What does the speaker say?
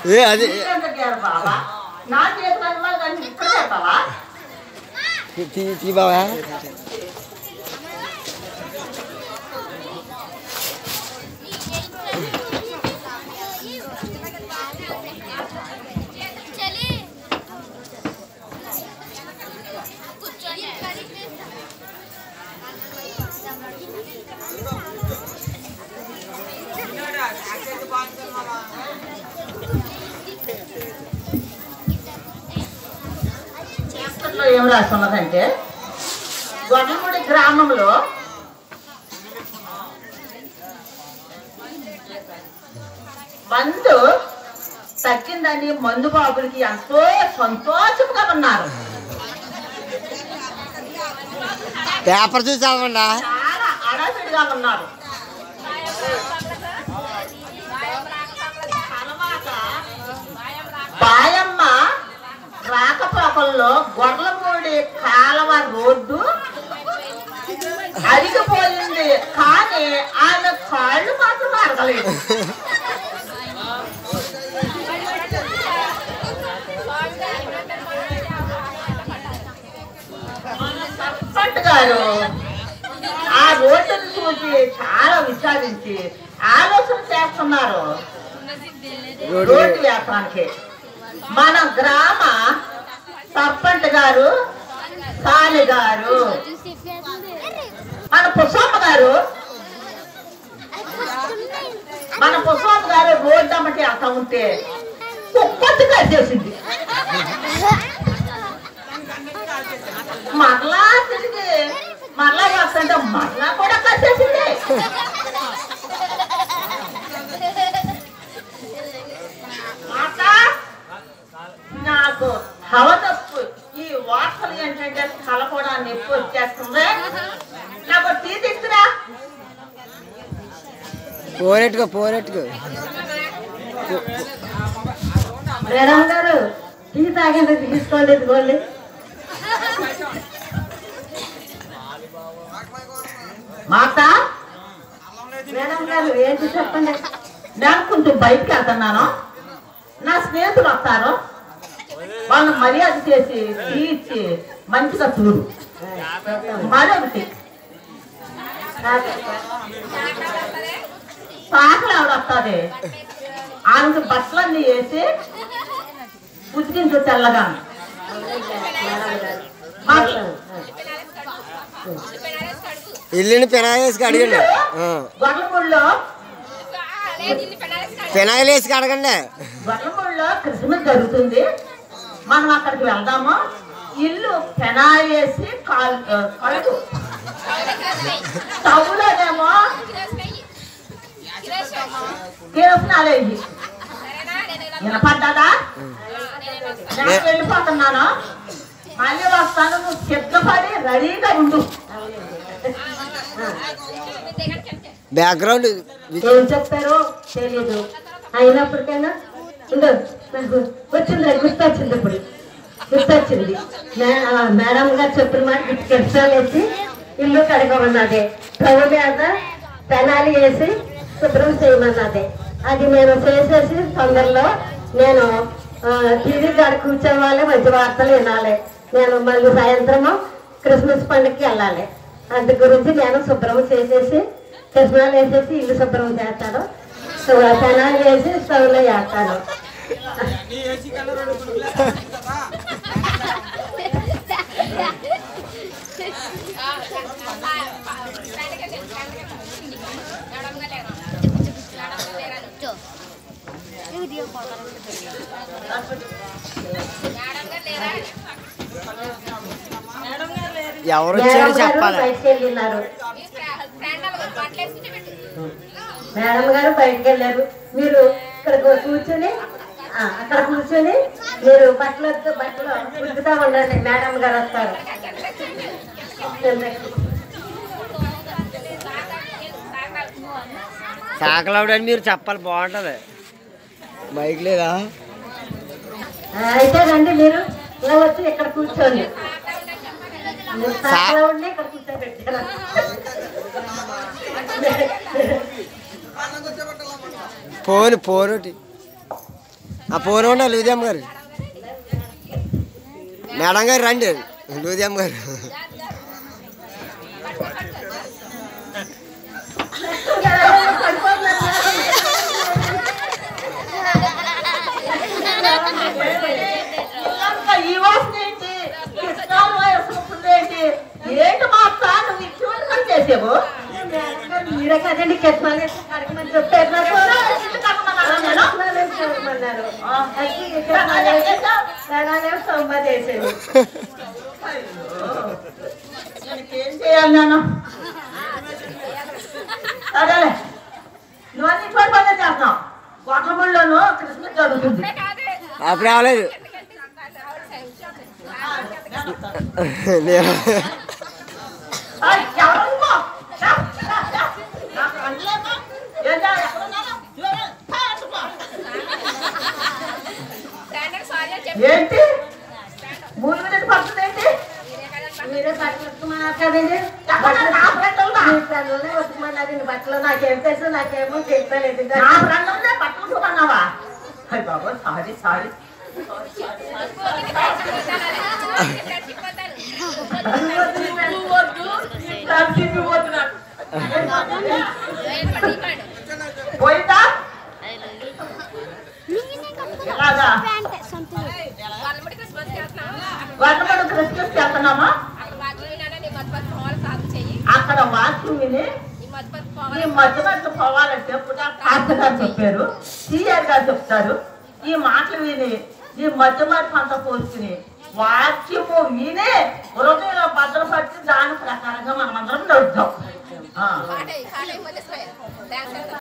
ఏ అది నీకెంత గేరు బావా నా చేతి పని మళ్ళీ దాన్ని ఇక్కడ చేస్తావా తీ తీ బావా చరిత్రలో ఏం రాసి ఉన్నదంటే గొడలమూడి గ్రామంలో మందు తగ్గిందని మందు బాబులకి ఎంతో సంతోషంగా ఉన్నారు పేపర్ చూసి చదవండి చాలా అడవిడిగా ఉన్నారు తర్వాత బాయమ్మ రాకపోకల్లో గొర్రెలమూడి కాలవ రోడ్డు అరిగిపోయింది కానీ ఆమె కాళ్ళు మాత్రం అరగలేదు సర్పంచ్ గారు ఆ రోడ్డును చూసి చాలా విచారించి ఆలోచన చేస్తున్నారు రోడ్డు రోడ్డు వ్యాపారానికి మన గ్రామ సర్పంచ్ గారు సాని గారు మన పుష్పమ్మ గారు మన పుష్పమ్మ గారు రోడ్డు అమ్మటి అట్లా ఉంటే కుప్పటి కట్టేసింది మరలా తిరిగి మరలా వస్తుంటే మరలా కూడా కట్టేసింది మాట నాకు హవ నొప్పి ఈ వార్తలు ఏంటంటే తల కూడా నొప్పి వచ్చేస్తుంది నాకు టీ తీసుకురా పోరెట్టుకో పోరెట్టుకో మేడం గారు టీ తాగండి తీసుకోండి ఇదిగోండి మాట మేడం గారు ఏంటి చెప్పండి నేను కొంచెం బయటికి వెళ్తున్నాను నా స్నేహితులు వస్తారు వాళ్ళని మర్యాద చేసి టీ ఇచ్చి మంచిగా చూడు మరొకటి పాకలు ఆవిడ వస్తుంది ఆమెకు బట్టలన్నీ వేసి ఉతికించు తెల్లగా ఇల్లుని పెనాయిలేసి అడగండి ఆ. గొడలమూడిలో పెనాయిలేసి అడగండి గొడలమూడిలో క్రిస్మస్ జరుగుతుంది మనం అక్కడికి వెళ్దాము ఇల్లు పెనాయేసి కాల్ కడుగు స్టవ్లోనేమో కిరసనాలు వేయి వినపడ్డా నేను వెళ్ళిపోతున్నాను మళ్ళీ వస్తాను నువ్వు సిద్ధపడి రెడీగా ఉండు బ్యాక్గ్రౌండ్ ఏం చెప్తారో తెలీదు అయినప్పటికైనా ఉండు నాకు వచ్చింది గుర్తొచ్చింది ఇప్పుడు గుర్తొచ్చింది మే- ఆ, మేడం గారు చెప్పిన మాట కిరసాలు వేసి ఇల్లు కడగమన్నది స్టవ్ మీద పెనాలి వేసి శుభ్రం చేయమన్నది అది నేను చేసేసి తొందరలో నేను టీవీ కాడ కూర్చోవాలి మంచి వార్తలు వినాలి నేను మళ్ళీ సాయంత్రము క్రిస్మస్ పండుగకి వెళ్ళాలి అందు గురించి నేను శుభ్రం చేసేసి కృష్ణాలు వేసేసి ఇల్లు శుభ్రం చేస్తాను పెనాలు వేసి స్టవ్లో వేస్తాను ఎవరు వచ్చారో మేడం గారు చెప్పాలి బయటకు వెళ్ళినారు మేడం గారు బయటకు వెళ్ళారు మీరు ఇక్కడ కూర్చొని ఆ, అక్కడ కూర్చొని మీరు బట్టలు బట్టలు ఉతుకుతా ఉండండి మేడం గారు వస్తారు సాకలవుడని మీరు చెప్పాలి బాగుంటది బైక్ లేదా ఆ, అయితే రండి మీరు ఇలా వచ్చి ఇక్కడ కూర్చోండి మీరు సాకలో ఉండి ఇక్కడ కూర్చోబెట్టారు ఫోన్ ఫోన్ ఒకటి ఆ ఫోన్ ఉండాలి లూదియమ్మ గారు మేడం గారు రండి లూదియమ్మ గారు ఇల్లంతా ఈ వాసన ఏంటి కృష్ణాలు వేసుకుంటుంది ఏంటి ఏంటి మా అత్త నువ్వు ఇటువంటి పని చేసావు మీరే కదండి కెట్మాలి అడగమని చెప్పారు నాకు. ఇల్లు కట్టమన్నానా నేను? కెట్మాలు వేసుకోమన్నారు. ఆ. అయితే ఈ కెట్మాలు వేసి ప్రాణాలేమో సొమ్మ చేసేది ఏం చేయాలి నేను సరేలే నువ్వు అన్ని ఇటువంటి పనులు చేస్తున్నావు కొట్టముళ్ళలోనూ క్రిస్మస్ జరుగుతుంది అప్పుడు రావలేదు నేను ఆయ్, ఎవరు నువ్వు? రా, రా, రా. నాకు అనలేమా? ఏంటా, ఎక్కడున్నాను? ఇవ్వరా? రా, అటుకో. ఏంటి మూడు మీద పడుతుంది ఏంటి మీరే బట్టలు ఉతుకుమన్నారు కదండి ఎక్కడ నా ఫ్రెండ్ ఉందా? మీ పిల్లలే ఉతుకుమన్నారు బట్టలు నాకేం తెలుసు నాకేమో చెప్పలేదు నా ఫ్రెండ్ ఉందే బట్టలు ఉతుకుమన్నావా అయ్య బాబు సారీ సారీ నువ్వు వద్దు నీ ఫ్రెండ్ నువ్వు వద్దు నాకు. పోయిందా ఎలాగా వంటపడు క్రిస్మస్ చేస్తున్నామా అక్కడ వాక్యం విని ఈ మధ్య మధ్య పోవాలంటే పుటా పాస్టర్ గారు చెప్పారు సీఆర్ గారు చెప్తారు ఈ మాటలు విని ఈ మధ్య మధ్య అంతా పోల్చుకుని వాక్యము విని హృదయంలో భద్రపరిచి దాని ప్రకారంగా మనం అందరం నడుద్దాం ఆ.